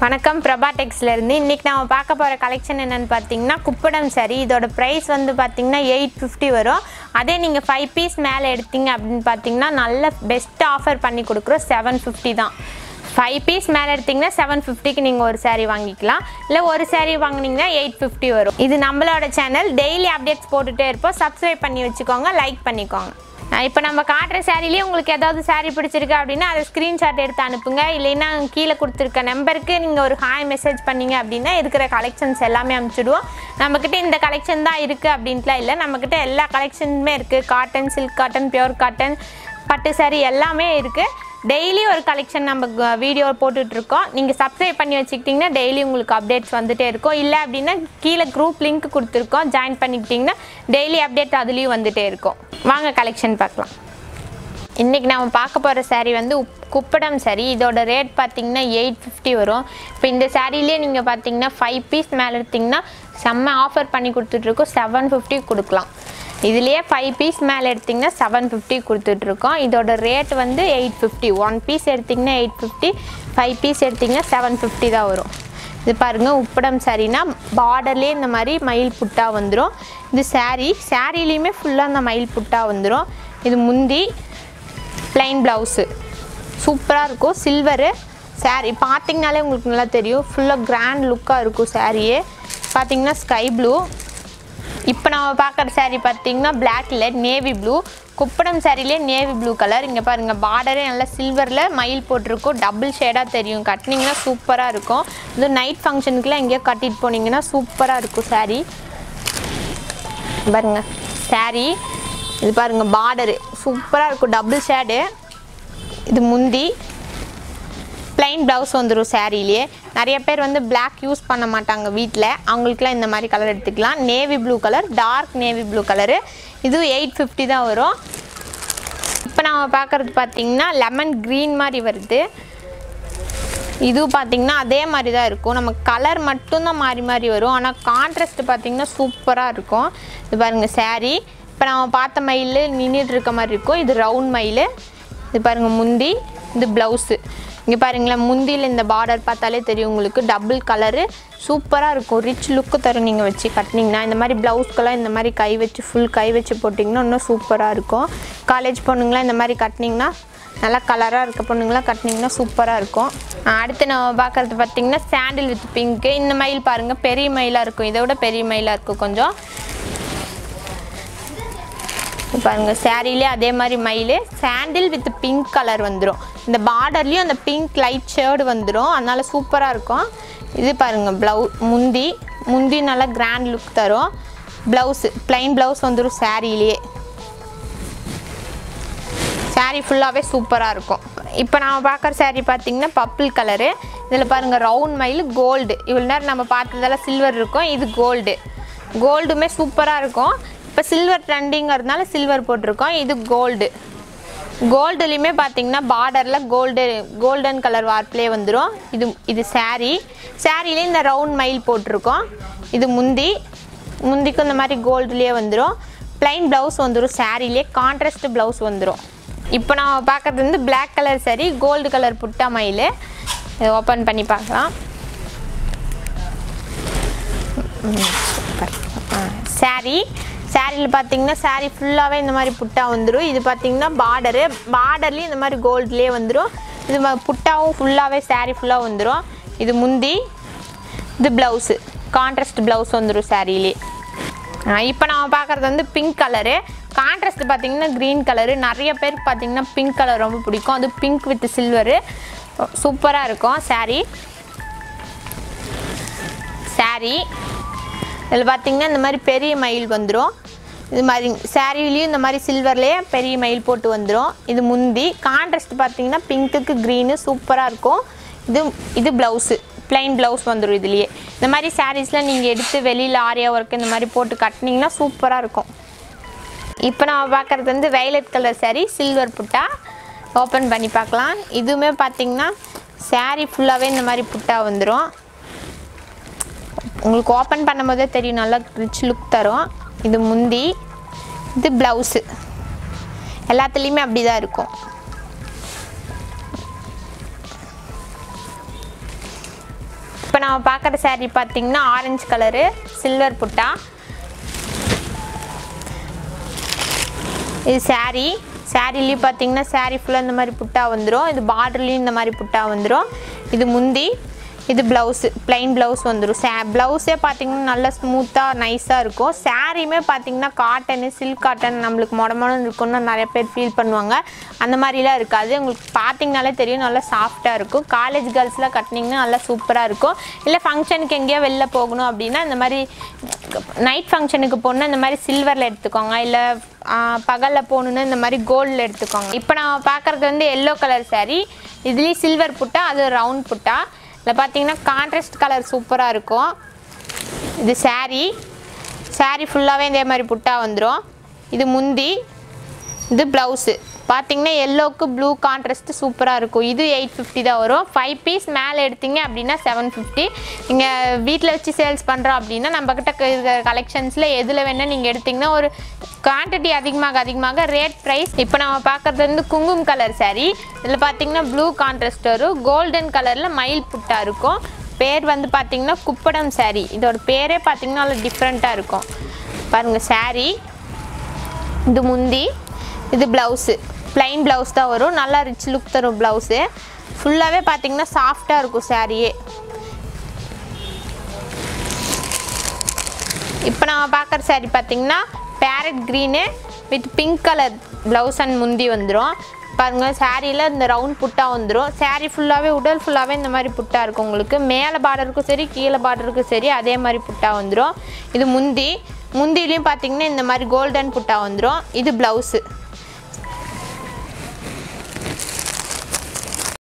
வணக்கம் பிரபா டெக்ஸ்ல இருந்து இன்னைக்கு நாம பார்க்க போற கலெக்ஷன் என்னன்னு பார்த்தீங்கன்னா குப்படம் சரி இதோட ப்ரைஸ் வந்து பார்த்தீங்கன்னா எயிட் ஃபிஃப்டி வரும் அதே நீங்கள் ஃபைவ் பீஸ் மேலே எடுத்தீங்க அப்படின்னு பார்த்தீங்கன்னா நல்ல பெஸ்ட் ஆஃபர் பண்ணி கொடுக்குறோம் செவன் ஃபிஃப்டி தான் ஃபைவ் பீஸ் மேலே எடுத்தீங்கன்னா செவன் ஃபிஃப்டிக்கு நீங்கள் ஒரு saree வாங்கிக்கலாம் இல்லை ஒரு saree வாங்குனீங்கன்னா எயிட் ஃபிஃப்டி வரும் இது நம்மளோட சேனல் டெய்லி அப்டேட்ஸ் போட்டுகிட்டே இருப்போம் சப்ஸ்கிரைப் பண்ணி வச்சுக்கோங்க லைக் பண்ணிக்கோங்க இப்போ நம்ம காட்டுற சாரிலேயே உங்களுக்கு ஏதாவது saree பிடிச்சிருக்கு அப்படின்னா அதை ஸ்க்ரீன்ஷாட் எடுத்து அனுப்புங்க இல்லைன்னா கீழே கொடுத்துருக்க நம்பருக்கு நீங்கள் ஒரு ஹாய் மெசேஜ் பண்ணீங்க அப்படின்னா இருக்கிற கலெக்ஷன்ஸ் எல்லாமே அனுப்பிச்சிடுவோம் நம்மக்கிட்ட இந்த கலெக்ஷன் தான் இருக்குது அப்படின்ட்டுலாம் இல்லை நம்மக்கிட்ட எல்லா கலெக்ஷனுமே இருக்குது cotton silk cotton pure cotton பட்டு saree எல்லாமே இருக்குது டெய்லி ஒரு கலெக்ஷன் நம்ம வீடியோ போட்டுட்ருக்கோம் நீங்கள் சப்ஸ்கிரைப் பண்ணி வச்சுக்கிட்டிங்கன்னா டெய்லி உங்களுக்கு அப்டேட்ஸ் வந்துட்டே இருக்கும் இல்லை அப்படின்னா கீழே குரூப் லிங்க் கொடுத்துருக்கோம் ஜாயின் பண்ணிக்கிட்டிங்கன்னா டெய்லி அப்டேட் அதுலேயும் வந்துட்டே இருக்கும் வாங்க கலெக்ஷன் பார்க்கலாம் இன்றைக்கி நம்ம பார்க்க போகிற saree வந்து உப் குப்படம் saree இதோட ரேட் பார்த்தீங்கன்னா எயிட் ஃபிஃப்டி வரும் இப்போ இந்த சாரிலே நீங்கள் பார்த்தீங்கன்னா ஃபைவ் பீஸ் மேலே எடுத்திங்கன்னா செம்ம ஆஃபர் பண்ணி கொடுத்துட்ருக்கோம் செவன் ஃபிஃப்டி கொடுக்கலாம் இதுலேயே ஃபைவ் பீஸ் மேலே எடுத்திங்கன்னா செவன் ஃபிஃப்டி கொடுத்துட்ருக்கோம் இதோட ரேட் வந்து எயிட் ஃபிஃப்டி ஒன் பீஸ் எடுத்திங்கன்னா எயிட் ஃபிஃப்டி ஃபைவ் பீஸ் எடுத்திங்கன்னா செவன் ஃபிஃப்டி தான் வரும் இது பாருங்கள் உப்படம் சாரீனா பார்டர்லேயே இந்த மாதிரி மயில் புட்டா வந்துடும் இது saree சாரீலேயுமே ஃபுல்லாக அந்த மயில் புட்டா வந்துடும் இது முந்தி ப்ளைன் ப்ளவுஸு சூப்பராக இருக்கும் சில்வரு saree பார்த்தீங்கனாலே உங்களுக்கு நல்லா தெரியும் ஃபுல்லாக கிராண்ட் லுக்காக இருக்கும் சாரியே பார்த்தீங்கன்னா ஸ்கை ப்ளூ இப்போ நம்ம பார்க்குற saree பார்த்தீங்கன்னா பிளாக்ல நேவி ப்ளூ குப்படம் சாரிலே நேவி ப்ளூ கலர் இங்கே பாருங்கள் பார்டரே நல்லா சில்வரில் மயில் போட்டிருக்கும் டபுள் ஷேடாக தெரியும் கட்டினீங்கன்னா சூப்பராக இருக்கும் இது நைட் ஃபங்க்ஷனுக்குலாம் எங்கேயோ கட்டிட்டு போனீங்கன்னா சூப்பராக இருக்கும் saree பாருங்க saree இது பாருங்க பார்டரு சூப்பராக இருக்கும் டபுள் ஷேடு இது முந்தி plain ப்ளவுஸ் வந்துடும் சாரிலேயே நிறைய பேர் வந்து Black யூஸ் பண்ண மாட்டாங்க வீட்டில் அவங்களுக்குலாம் இந்த மாதிரி கலர் எடுத்துக்கலாம் navy blue colour dark navy blue colour இது எயிட் ஃபிஃப்டி தான் வரும் இப்போ நம்ம பார்க்குறது பார்த்தீங்கன்னா லெமன் க்ரீன் மாதிரி வருது இது பார்த்தீங்கன்னா அதே மாதிரி தான் இருக்கும் நம்ம கலர் மட்டும்தான் மாறி மாறி வரும் ஆனால் கான்ட்ராஸ்ட் பார்த்தீங்கன்னா சூப்பராக இருக்கும் இது பாருங்கள் saree இப்போ நம்ம பார்த்த மயில் நின்றுட்டு இருக்க மாதிரி இருக்கும் இது ரவுண்ட் மயில் இது பாருங்கள் முந்தி இது ப்ளவுஸு இங்கே பாருங்களேன் முந்தியில் இந்த பார்டர் பார்த்தாலே தெரியும் உங்களுக்கு டபுள் கலரு சூப்பராக இருக்கும் ரிச் லுக்கு தரும் நீங்கள் வச்சு கட்டினீங்கன்னா இந்த மாதிரி ப்ளவுஸ்க்கெல்லாம் இந்த மாதிரி கை வச்சு ஃபுல் கை வச்சு போட்டிங்கன்னா இன்னும் சூப்பராக இருக்கும் காலேஜ் பொண்ணுங்களாம் இந்த மாதிரி கட்டினீங்கன்னா நல்லா கலராக இருக்க பொண்ணுங்களாம் கட்டினீங்கன்னா சூப்பராக இருக்கும் ஆஹ் அடுத்து நம்ம பார்க்குறது பார்த்தீங்கன்னா சாண்டில் வித் பிங்க்கு இந்த மயில் பாருங்கள் பெரிய மயிலாக இருக்கும் இதை விட பெரிய மயிலாக இருக்கும் கொஞ்சம் இது பாருங்க சாரீலே அதே மாதிரி மயில் சாண்டில் வித் பிங்க் கலர் வந்துடும் இந்த பார்டர்லேயும் அந்த பிங்க் லைட் ஷேர்டு வந்துடும் அதனால சூப்பராக இருக்கும் இது பாருங்க ப்ளவு முந்தி முந்தி நல்லா கிராண்ட் லுக் தரும் ப்ளவுஸு ப்ளைன் ப்ளவுஸ் வந்துடும் சாரீலேயே saree ஃபுல்லாகவே சூப்பராக இருக்கும் இப்போ நம்ம பார்க்குற saree பார்த்தீங்கன்னா பர்பிள் கலரு இதில் பாருங்கள் ரவுண்ட் மயில் கோல்டு இவ்வளோ நேரம் நம்ம பார்த்ததெல்லாம் சில்வர் இருக்கும் இது கோல்டு கோல்டுமே சூப்பராக இருக்கும் இப்போ சில்வர் ட்ரெண்டிங்கிறதுனால சில்வர் போட்டிருக்கோம் இது கோல்டு கோல்டுலேயுமே பார்த்தீங்கன்னா பார்டரில் கோல்டு கோல்டன் கலர் வார்ப்லேயே வந்துடும் இது இது saree சாரிலே இந்த ரவுண்ட் மயில் போட்டிருக்கோம் இது முந்தி முந்திக்கும் இந்த மாதிரி கோல்டுலேயே வந்துடும் plain ப்ளவுஸ் வந்துடும் சாரிலே கான்ட்ராஸ்ட் ப்ளவுஸ் வந்துடும் இப்போ நம்ம பார்க்குறது வந்து Black colour saree gold colour புட்டா மயில் இதை ஓப்பன் பண்ணி பார்க்கலாம் சூப்பர் saree சாரியில் பார்த்தீங்கன்னா saree ஃபுல்லாகவே இந்த மாதிரி புட்டா வந்துடும் இது பார்த்தீங்கன்னா பார்டரு பார்டர்லேயும் இந்த மாதிரி கோல்ட்லேயே வந்துடும் இது ம- புட்டாவும் ஃபுல்லாகவே saree ஃபுல்லாக வந்துடும் இது முந்தி இது ப்ளவுஸு கான்ட்ராஸ்ட் ப்ளவுஸ் வந்துடும் சாரிலே இப்போ நம்ம பார்க்குறது வந்து பிங்க் கலரு கான்ட்ராஸ்ட் பார்த்தீங்கன்னா க்ரீன் கலரு நிறைய பேருக்கு பார்த்தீங்கன்னா பிங்க் கலர் ரொம்ப பிடிக்கும் அது பிங்க் வித் சில்வரு சூப்பராக இருக்கும் saree saree இதில் பார்த்தீங்கன்னா இந்த மாதிரி பெரிய மயில் வந்துடும் இது மாதிரி சாரிலையும் இந்த மாதிரி சில்வர்லேயே பெரிய மயில் போட்டு வந்துடும் இது முந்தி கான்ட்ராஸ்ட் பார்த்தீங்கன்னா பிங்க்குக்கு க்ரீனு சூப்பராக இருக்கும் இது இது ப்ளவுஸு plain ப்ளவுஸ் வந்துடும் இதுலேயே இந்த மாதிரி சாரீஸ்லாம் நீங்கள் எடுத்து வெளியில் ஆரியா ஒர்க் இந்த மாதிரி போட்டு கட்டினீங்கன்னா சூப்பராக இருக்கும் இப்போ நம்ம பார்க்குறது வந்து வயலட் கலர் saree சில்வர் புட்டா ஓப்பன் பண்ணி பார்க்கலாம் இதுவுமே பார்த்தீங்கன்னா saree ஃபுல்லாகவே இந்த மாதிரி புட்டா வந்துடும் உங்களுக்கு ஓப்பன் பண்ணும்போதே தெரியும் நல்லா ரிச் லுக் தரும் இது முந்தி இது ப்ளவுஸு எல்லாத்துலேயுமே அப்படி தான் இருக்கும் இப்போ நம்ம பார்க்குற saree பார்த்தீங்கன்னா ஆரஞ்சு கலரு சில்வர் புட்டா இது saree சாரிலையும் பார்த்தீங்கன்னா saree ஃபுல்லாக இந்த மாதிரி புட்டா வந்துடும் இது பார்டர்லேயும் இந்த மாதிரி புட்டா வந்துடும் இது முந்தி இது ப்ளவுஸு plain ப்ளவுஸ் வந்துடும் சே ப்ளவுஸே பார்த்தீங்கன்னா நல்லா ஸ்மூத்தாக நைஸாக இருக்கும் சாரியுமே பார்த்தீங்கன்னா காட்டனு சில்க் காட்டன் நம்மளுக்கு மொட மொடன்னு இருக்கும்னு நிறைய பேர் ஃபீல் பண்ணுவாங்க அந்த மாதிரிலாம் இருக்காது உங்களுக்கு பார்த்தீங்கனாலே தெரியும் நல்லா சாஃப்டாக இருக்கும் காலேஜ் கேர்ள்ஸ்லாம் கட்டினீங்கன்னா நல்லா சூப்பராக இருக்கும் இல்லை ஃபங்க்ஷனுக்கு எங்கேயோ வெளில போகணும் அப்படின்னா இந்த மாதிரி நைட் ஃபங்க்ஷனுக்கு போகணுன்னா இந்த மாதிரி சில்வரில் எடுத்துக்கோங்க இல்லை பகலில் போகணுன்னா இந்த மாதிரி கோல்டில் எடுத்துக்கோங்க இப்போ நம்ம பார்க்குறது வந்து எல்லோ கலர் saree இதுலேயும் சில்வர் புட்டா அது ரவுண்ட் புட்டா இதில் பார்த்தீங்கன்னா கான்ட்ராஸ்ட் கலர் சூப்பராக இருக்கும் இது saree saree ஃபுல்லாகவே இதே மாதிரி புட்டா வந்துடும் இது முந்தி இது ப்ளவுஸு பார்த்தீங்கன்னா எல்லோவுக்கு ப்ளூ கான்ட்ராஸ்ட் சூப்பராக இருக்கும் இது எயிட் ஃபிஃப்டி தான் வரும் ஃபைவ் பீஸ் மேலே எடுத்தீங்க அப்படின்னா செவன் ஃபிஃப்டி நீங்கள் வீட்டில் வச்சு சேல்ஸ் பண்ணுறோம் அப்படின்னா நம்மக்கிட்ட இருக்கிற கலெக்ஷன்ஸில் எதில் வேணால் நீங்கள் எடுத்திங்கன்னா ஒரு குவான்டிட்டி அதிகமாக அதிகமாக ரேட் ப்ரைஸ் இப்போ நம்ம பார்க்குறது வந்து குங்குமம் கலர் saree இதில் பார்த்தீங்கன்னா ப்ளூ கான்ட்ராஸ்ட் வரும் கோல்டன் கலரில் மயில் புட்டா இருக்கும் பேர் வந்து பார்த்தீங்கன்னா குப்படம் saree இதோட பேரே பார்த்தீங்கன்னா நல்லா டிஃப்ரெண்ட்டாக இருக்கும் பாருங்கள் saree இது முந்தி இது ப்ளவுஸு plain ப்ளவுஸ் தான் வரும் நல்லா ரிச் லுக் தரும் ப்ளவுஸு ஃபுல்லாகவே பார்த்தீங்கன்னா சாஃப்டாக இருக்கும் சாரியே இப்போ நம்ம பார்க்குற saree பார்த்தீங்கன்னா parrot green with pink colour blouse and முந்தி வந்துடும் பாருங்கள் சாரியில் இந்த ரவுண்ட் புட்டா வந்துடும் saree ஃபுல்லாகவே உடல் ஃபுல்லாகவே இந்த மாதிரி புட்டா இருக்கும் உங்களுக்கு மேலே பார்டருக்கும் சரி கீழே பார்டருக்கும் சரி அதே மாதிரி புட்டா வந்துடும் இது முந்தி முந்திலையும் பார்த்தீங்கன்னா இந்த மாதிரி கோல்டன் புட்டா வந்துடும் இது ப்ளவுஸு